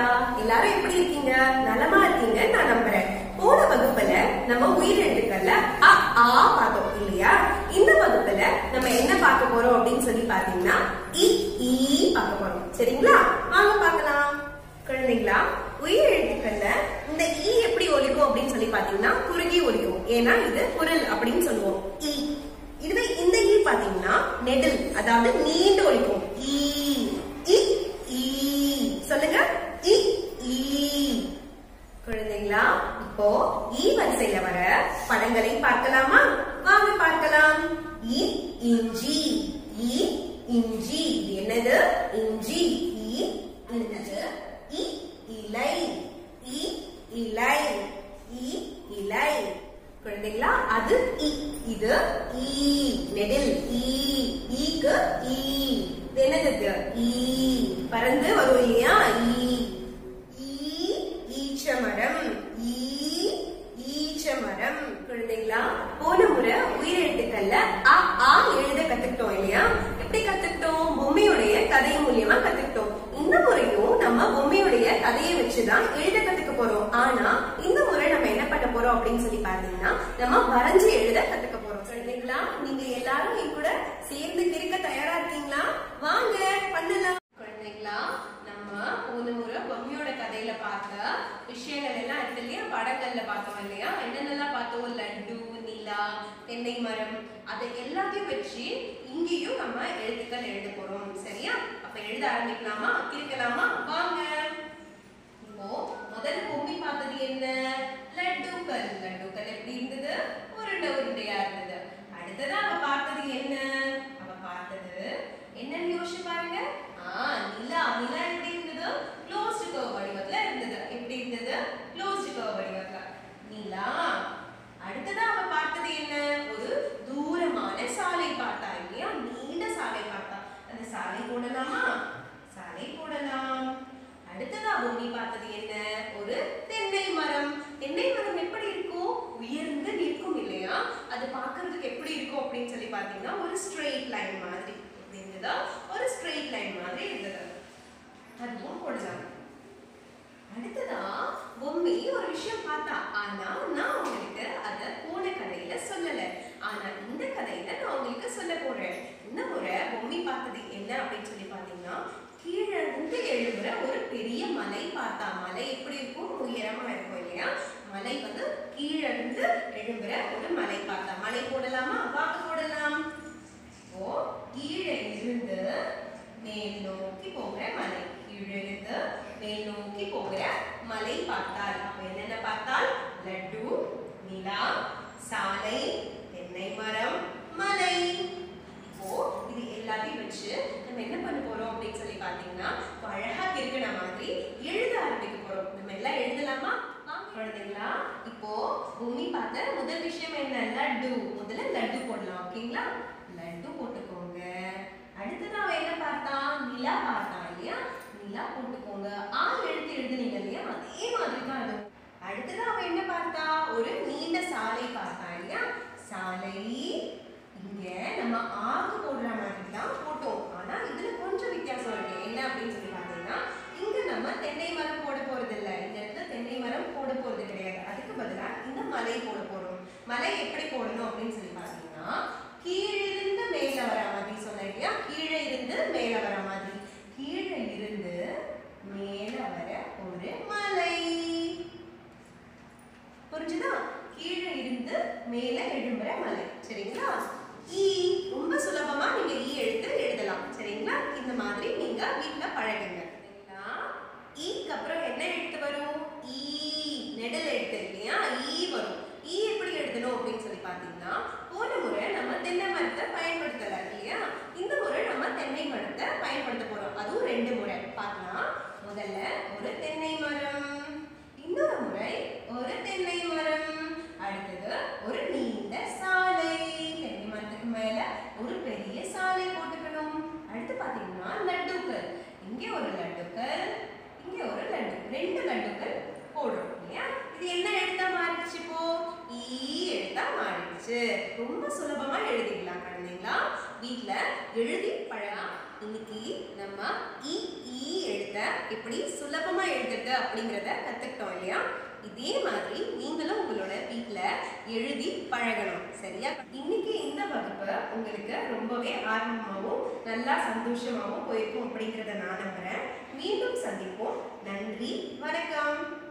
குழந்தைகளா எல்லாரும் எப்படி இருக்கீங்க நலமா இருக்கீங்க நான் நம்புறேன் போன வகுப்புல நம்ம உயிரெழுத்துக்கள்ல அ ஆ பார்த்தோம் இல்லையா இந்த வகுப்புல நம்ம என்ன பார்க்க போறோம் அப்படின்னு சொல்லி பாத்தீங்கன்னா இ ஈ பார்க்க போறோம் சரிங்களா வாங்க பார்க்கலாம் குழந்தைங்களா உயிரெழுத்துக்கள்ல இந்த ஈ எப்படி ஒலிக்கும் அப்படின்னு சொல்லி பாத்தீங்கன்னா குறுகி ஒலிக்கும் ஏன்னா இது குரல் அப்படின்னு சொல்லுவோம் ஈ இதுவே இந்த ஈ பாத்தீங்கன்னா நெடில் அதாவது நீண்டு ஒலிக்கும் ஈ இ ஈ சொல்லுங்க இ ஈ குழந்தைங்களா இப்போ ஈ வரிசையில வர படங்களை பார்க்கலாமா வாங்க பார்க்கலாம் இ இஞ்சி இ இஞ்சி இது என்னது இஞ்சி இ என்னது இ இலை இ இலை இ இலை குழந்தைங்களா அது இ இது ஈ நெடில் ஈ ஈக்கு ஈ இது என்னது இது? ஈ பறந்து வரும் இல்லையா ஈ ஈ ஈச்சமரம் ஈ ஈச்சமரம் குழந்தைங்களா போன முறை உயிரெழுத்துக்கள்ல அ ஆ எழுத கத்துக்கிட்டோம் இல்லையா எப்படி கத்துக்கிட்டோம் பொம்மையுடைய கதை மூலியமா கத்துக்கிட்டோம் இந்த முறையும் நம்ம பொம்மையுடைய கதையை வச்சுதான் எழுத கத்துக்க போறோம் ஆனா இந்த முறை நம்ம என்ன பண்ண போறோம் அப்படின்னு சொல்லி பாத்தீங்கன்னா நம்ம வரைஞ்சு எழுத கத்துக்க போறோம் குழந்தைங்களா நீங்க எல்லாரும் என் கூட சேர்ந்து கிறுக்க தயாரா இருக்கீங்களா வாங்க பண்ணலாம் குழந்தைங்களா நம்ம போன முறை பொம்மையோட கதையில பார்த்த விஷயங்கள் எல்லாம் இருக்கு இல்லையா படங்கள்ல பார்த்தோம் இல்லையா என்னென்னலாம் பார்த்தோம் லட்டு நிலா தென்னை மரம் அதை எல்லாத்தையும் வச்சு இங்கேயும் நம்ம எழுத்துக்கள் எழுத போறோம் சரியா அப்ப எழுத ஆரம்பிக்கலாமா கிறுக்கலாமா வாங்க இப்போ முதல்ல பொம்மி பார்த்தது என்ன லட்டுக்கள் லட்டுக்கள் எப்படி இருந்தது உருண்டை உருண்டையா இருந்தது அடுத்தது அவ பார்த்தது என்ன அவ பார்த்தது என்னன்னு யோசிச்சு பாருங்க ஆ நிலா நிலா எப்படி இருந்தது க்ளோஸ்டு கர்வ் வடிவத்துல இருந்தது எப்படி இருந்தது க்ளோஸ்டு கர்வ் வடிவத்துல நிலா அடுத்தது அவ பார்த்தது என்ன ஒரு தூரமான சாலை பார்த்தா இல்லையா நீண்ட சாலை பார்த்தா அந்த சாலை போடலாமா சாலை போடலாம் அடுத்ததா பூமி பார்த்தது என்ன ஒரு தென்னை மரம் தென்னை மரம் எப்படி இருக்கும் உயர்ந்து நிற்கும் இல்லையா அது பார்க்கிறதுக்கு எப்படி இருக்கும் அப்படின்னு சொல்லி பார்த்தீங்கன்னா ஒரு ஸ்ட்ரெயிட் லைன் மாதிரி எப்படி இருந்ததா ஒரு ஸ்ட்ரெயிட் லைன் மாதிரி இருந்தது அதுவும் போடலாம் அடுத்ததா பொம்மி ஒரு விஷயம் பார்த்தா ஆனா நான் உங்களுக்கு அத போன கதையில சொல்லல ஆனா இந்த கதையில நான் உங்களுக்கு சொல்ல போறேன் இந்த முறை பொம்மி பார்த்தது என்ன அப்படின்னு சொல்லி பாத்தீங்கன்னா கீழே இருந்து எழும்புற ஒரு பெரிய மலை பார்த்தா மலை எப்படி இருக்கும் உயரமா இருக்கும் இல்லையா மலை வந்து கீழே இருந்து எழும்புற ஒரு மலை பார்த்தா மலை போடலாமா வாங்க போடலாம் இப்போ கீழே இருந்து மேல் நோக்கி போகிற மலை கீழே இருந்து மேல் நோக்கி போகிற மலை பார்த்தால் அப்ப என்னென்ன பார்த்தால் லட்டு நிலா சாலை தென்னை மரம் மலை இப்போ இது எல்லாத்தையும் வச்சு நம்ம என்ன பண்ண போறோம் அப்படின்னு சொல்லி பாத்தீங்கன்னா இப்போ அழகா இருக்கிற மாதிரி எழுத ஆரம்பிக்க போறோம் நம்ம எல்லாம் எழுதலாமா வாங்க குழந்தைங்களா இப்போ பூமி பார்த்த முதல் விஷயம் என்ன லட்டு முதல்ல லட்டு போடலாம் ஓகேங்களா லட்டு போட்டுக்கோங்க அடுத்தது அவன் என்ன பார்த்தா நிலா பார்த்தான் இல்லையா நிலா போட்டுக்கோங்க ஆ எழுத்து எழுதுனீங்க இல்லையா அதே மாதிரி தான் அது அடுத்தது அவன் என்ன பார்த்தா ஒரு நீண்ட சாலை பார்த்தான் இல்லையா சாலை இங்க நம்ம ஆகு போடுற மாதிரி தான் போட்டோம் ஆனா இதுல கொஞ்சம் வித்தியாசம் இருக்கு என்ன அப்படின்னு சொல்லி பார்த்தீங்கன்னா இங்க நம்ம தென்னை மரம் போட போறது இல்ல இந்த இடத்துல தென்னை மரம் போட போறது கிடையாது அதுக்கு பதிலா இந்த மலை போட போறோம் மலை எப்படி போடணும் அப்படின்னு சொல்லி பார்த்தீங்கன்னா கீழிருந்து மேல வர மாதிரி சொன்னேன் இல்லையா கீழே இருந்து மேல வர மாதிரி கீழே இருந்து மேல வர ஒரு மலை புரிஞ்சுதா கீழே இருந்து மேல எழும்புற மலை சரிங்களா ஈ ரொம்ப சுலபமா நீங்க ஈ எழுத்து எழுதலாம் சரிங்களா இந்த மாதிரி நீங்க வீட்ல பழகுங்க சரிங்களா ஈக்கு அப்புறம் என்ன எழுத்து வரும் ஈ நெடல் எழுத்து இல்லையா ஈ வரும் ஈ எப்படி எழுதணும் அப்படின்னு சொல்லி பார்த்தீங்கன்னா போன முறை நம்ம தென்னை மரத்தை பயன்படுத்தல இல்லையா இந்த முறை நம்ம தென்னை மரத்தை பயன்படுத்த போறோம் அதுவும் ரெண்டு முறை பார்க்கலாம் முதல்ல ஒரு தென்னை மரம் இன்னொரு முறை ஒரு தென்னை மரம் அடுத்தது ஒரு நீண்ட சாலை தென்னை மரத்துக்கு மேல ஒரு பெரிய சாலை போட்டுக்கணும் அடுத்து பாத்தீங்கன்னா லட்டுக்கள் இங்கே ஒரு லட்டுக்கள் இங்கே ஒரு லட்டு ரெண்டு லட்டுக்கள் போடுறோம் இல்லையா இது என்ன எழுத்தா மாறிடுச்சு இப்போ ஈ எழுத்தா மாறிடுச்சு ரொம்ப சுலபமா எழுதிக்கலாம் குழந்தைங்களா வீட்ல எழுதி பழகலாம் இன்னைக்கு நம்ம இ ஈ எழுத்த எப்படி சுலபமா எழுதுறது அப்படிங்கறத கத்துக்கிட்டோம் இல்லையா இதே மாதிரி நீங்களும் உங்களோட வீட்ல எழுதி பழகணும் சரியா இன்னைக்கு இந்த வகுப்பு உங்களுக்கு ரொம்பவே ஆர்வமாகவும் நல்லா சந்தோஷமாகவும் போயிருக்கும் அப்படிங்கறத நான் நம்புறேன் மீண்டும் சந்திப்போம் நன்றி வணக்கம்